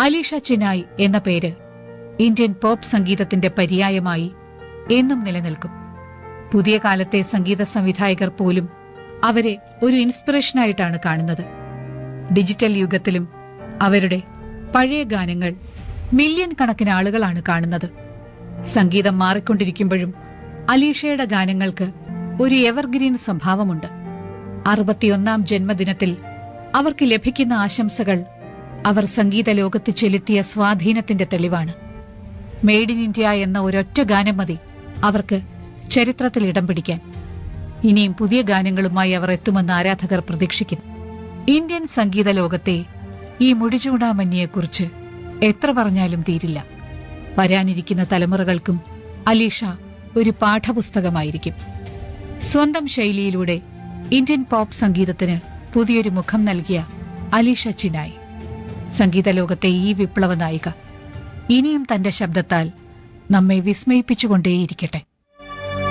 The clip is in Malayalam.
അലീഷ ചിനായ് എന്ന പേര് ഇന്ത്യൻ പോപ്പ് സംഗീതത്തിന്റെ പര്യായമായി എന്നും നിലനിൽക്കും പുതിയ കാലത്തെ സംഗീത സംവിധായകർ പോലും അവരെ ഒരു ഇൻസ്പിറേഷനായിട്ടാണ് കാണുന്നത് ഡിജിറ്റൽ യുഗത്തിലും അവരുടെ പഴയ ഗാനങ്ങൾ മില്യൺ കണക്കിന് ആളുകളാണ് കാണുന്നത് സംഗീതം മാറിക്കൊണ്ടിരിക്കുമ്പോഴും അലീഷയുടെ ഗാനങ്ങൾക്ക് ഒരു എവർഗ്രീൻ സ്വഭാവമുണ്ട് അറുപത്തിയൊന്നാം ജന്മദിനത്തിൽ അവർക്ക് ലഭിക്കുന്ന ആശംസകൾ അവർ സംഗീത ലോകത്ത് ചെലുത്തിയ സ്വാധീനത്തിന്റെ തെളിവാണ് മെയ്ഡ് ഇൻ ഇന്ത്യ എന്ന ഒരൊറ്റ ഗാനം മതി അവർക്ക് ചരിത്രത്തിൽ ഇടം പിടിക്കാൻ ഇനിയും പുതിയ ഗാനങ്ങളുമായി അവർ എത്തുമെന്ന് ആരാധകർ പ്രതീക്ഷിക്കുന്നു ഇന്ത്യൻ സംഗീത ലോകത്തെ ഈ മുടിചൂടാമഞ്ഞിയെക്കുറിച്ച് എത്ര പറഞ്ഞാലും തീരില്ല വരാനിരിക്കുന്ന തലമുറകൾക്കും അലീഷ ഒരു പാഠപുസ്തകമായിരിക്കും സ്വന്തം ശൈലിയിലൂടെ ഇന്ത്യൻ പോപ്പ് സംഗീതത്തിന് പുതിയൊരു മുഖം നൽകിയ അലീഷ ചിനായ് സംഗീത ലോകത്തെ ഈ വിപ്ലവ നായിക ഇനിയും തന്റെ ശബ്ദത്താൽ നമ്മെ വിസ്മയിപ്പിച്ചുകൊണ്ടേയിരിക്കട്ടെ